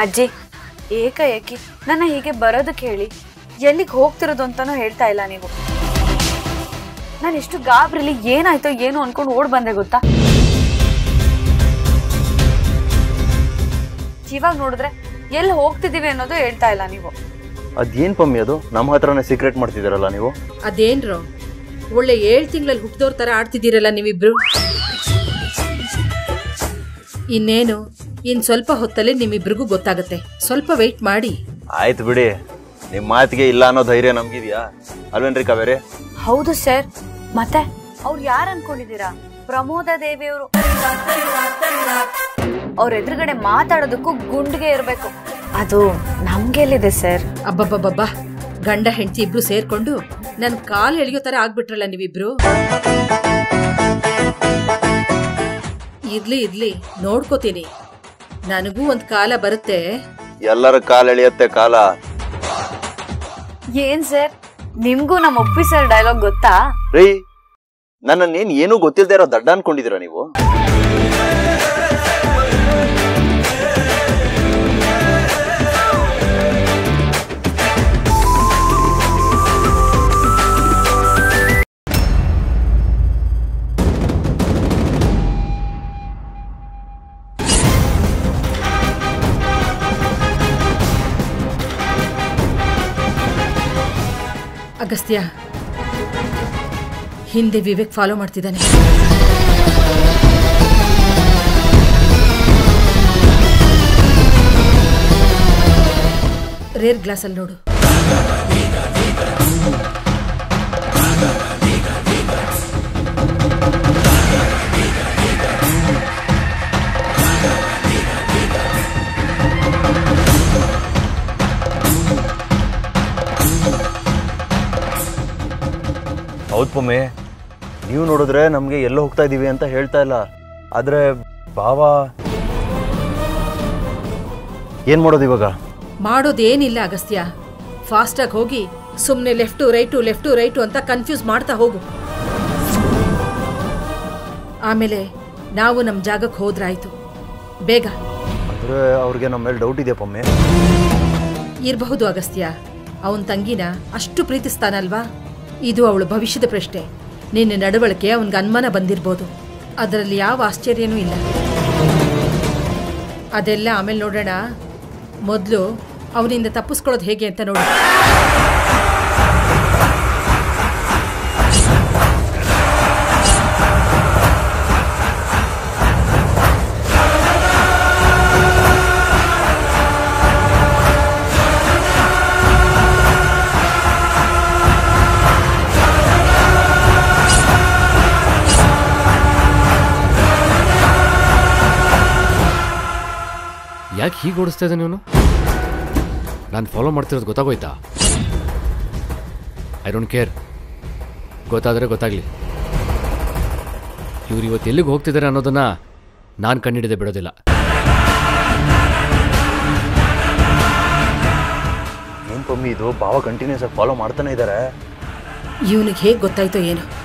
ಅಜ್ಜಿ ಏಕಾಏಕಿ ನನ್ನ ಹೀಗೆ ಬರೋದಕ್ಕೆ ಹೇಳಿ ಎಲ್ಲಿಗೆ ಹೋಗ್ತಿರೋದು ಅಂತಾನೂ ಹೇಳ್ತಾ ಇಲ್ಲ ನೀವು ನಾನು ಎಷ್ಟು ಗಾಬ್ರಿಲಿ ಏನಾಯ್ತೋ ಏನೋ ಅನ್ಕೊಂಡು ಓಡ್ ಬಂದೆ ಗೊತ್ತಾ ಇವಾಗ ನೋಡಿದ್ರೆ ಎಲ್ಲಿ ಹೋಗ್ತಿದೀವಿ ಅನ್ನೋದು ಹೇಳ್ತಾ ಇಲ್ಲ ನೀವು ಅದೇನ್ ಪಮ್ಮಿ ಅದು ನಮ್ಮ ಹತ್ರನೇ ಸೀಕ್ರೆಟ್ ಮಾಡ್ತಿದ್ದೀರಲ್ಲ ನೀವು ಅದೇನ್ರೋ ಒಳ್ಳೆ ಏಳು ತಿಂಗಳಲ್ಲಿ ಹುಟ್ಟಿದವ್ರ ಥರ ಆಡ್ತಿದ್ದೀರಲ್ಲ ನೀವಿಬ್ರು ಇನ್ನೇನು ಇನ್ ಸ್ವಲ್ಪ ಹೊತ್ತಲ್ಲೇ ನಿಮ್ಮಿಬ್ರಿಗೂ ಗೊತ್ತಾಗತ್ತೆ ಸ್ವಲ್ಪ ವೆಯ್ಟ್ ಮಾಡಿ ಆಯ್ತು ಬಿಡಿ ನಿಮ್ ಮಾತಿಗೆ ಇಲ್ಲ ಅನ್ನೋ ಧೈರ್ಯ ನಮ್ಗಿದ್ಯಾ ಅಲ್ವೇನ್ರಿ ಕಾವೇರಿ ಹೌದು ಸರ್ ಮತ್ತೆ ಅವ್ರು ಯಾರು ಅನ್ಕೊಂಡಿದ್ದೀರಾ ಪ್ರಮೋದ ದೇವಿಯವರು ಅವ್ರ ಎದುರುಗಡೆ ಮಾತಾಡೋದಕ್ಕೂ ಗುಂಡ್ಗೆ ಇರಬೇಕು ಅದು ನಮ್ಗೆಲ್ಲಿದೆ ಸರ್ ಅಬ್ಬಬ್ಬಬ್ಬಬ್ಬ ಗಂಡ ಹೆಂಡತಿ ಇಬ್ರು ಸೇರ್ಕೊಂಡು ನನ್ ಕಾಲ್ ಎಳೆಯೋ ತರ ಆಗ್ಬಿಟ್ರಲ್ಲ ನೀವಿಬ್ರು ಇರ್ಲಿ ಇರ್ಲಿ ನೋಡ್ಕೋತೀನಿ ನನಗೂ ಒಂದ್ ಕಾಲ ಬರುತ್ತೆ ಎಲ್ಲರ ಕಾಲ್ ಎಳೆಯತ್ತೆ ಕಾಲ ಏನ್ ಸರ್ ನಿಮ್ಗೂ ನಮ್ಮ ಒಪ್ಪಿ ಸರ್ ಡೈಲಾಗ್ ಗೊತ್ತಾ ರೀ ನನ್ನನ್ನೇನ್ ಏನೂ ಗೊತ್ತಿಲ್ದೇ ಇರೋ ದಡ್ಡ ಅನ್ಕೊಂಡಿದೀರ ನೀವು ಅಗಸ್ತ್ಯ ಹಿಂದೆ ವಿವೇಕ್ ಫಾಲೋ ಮಾಡ್ತಿದ್ದಾನೆ ರೇರ್ ಗ್ಲಾಸಲ್ಲಿ ನೋಡು ಹೌದ್ ಪಮ್ಮಿ ನೀವು ನೋಡಿದ್ರೆ ನಮ್ಗೆ ಎಲ್ಲೋ ಹೋಗ್ತಾ ಇದೀವಿ ಅಂತ ಹೇಳ್ತಾ ಇಲ್ಲ ಆದ್ರೆ ಬಾವ ಏನ್ ಮಾಡೋದು ಇವಾಗ ಮಾಡೋದೇನಿಲ್ಲ ಅಗಸ್ತ್ಯ ಫಾಸ್ಟಾಗಿ ಹೋಗಿ ಸುಮ್ಮನೆ ಲೆಫ್ಟು ರೈಟು ಲೆಫ್ಟು ರೈಟು ಅಂತ ಕನ್ಫ್ಯೂಸ್ ಮಾಡ್ತಾ ಹೋಗು ಆಮೇಲೆ ನಾವು ನಮ್ಮ ಜಾಗಕ್ಕೆ ಹೋದ್ರಾಯ್ತು ಬೇಗ ಅಂದ್ರೆ ಅವ್ರಿಗೆ ನಮ್ಮ ಮೇಲೆ ಡೌಟ್ ಇದೆ ಪಮ್ಮಿ ಇರಬಹುದು ಅಗಸ್ತ್ಯ ಅವನ ತಂಗಿನ ಅಷ್ಟು ಪ್ರೀತಿಸ್ತಾನಲ್ವಾ ಇದು ಅವಳು ಭವಿಷ್ಯದ ಪ್ರಶ್ನೆ ನಿನ್ನ ನಡವಳಿಕೆ ಅವನಿಗೆ ಅನುಮಾನ ಬಂದಿರ್ಬೋದು ಅದರಲ್ಲಿ ಯಾವ ಆಶ್ಚರ್ಯನೂ ಇಲ್ಲ ಅದೆಲ್ಲ ಆಮೇಲೆ ನೋಡೋಣ ಮೊದಲು ಅವನಿಂದ ತಪ್ಪಿಸ್ಕೊಳ್ಳೋದು ಹೇಗೆ ಅಂತ ನೋಡು ಯಾಕೆ ಹೀಗೆ ಓಡಿಸ್ತಾ ಇದ್ದಾನೆ ಇವನು ನಾನು ಫಾಲೋ ಮಾಡ್ತಿರೋದು ಗೊತ್ತಾಗೋಯ್ತಾ ಐ ಡೋಂಟ್ ಕೇರ್ ಗೊತ್ತಾದರೆ ಗೊತ್ತಾಗಲಿ ಇವ್ರು ಇವತ್ತು ಎಲ್ಲಿಗೆ ಹೋಗ್ತಿದ್ದಾರೆ ಅನ್ನೋದನ್ನ ನಾನು ಕಂಡಿಡಿದೆ ಬಿಡೋದಿಲ್ಲ ಏನ್ ಪಮ್ಮಿ ಇದು ಬಾವ ಕಂಟಿನ್ಯೂಸ್ ಆಗಿ ಫಾಲೋ ಮಾಡ್ತಾನೆ ಇದಾರೆ ಇವನಿಗೆ ಹೇಗೆ ಗೊತ್ತಾಯ್ತೋ ಏನೋ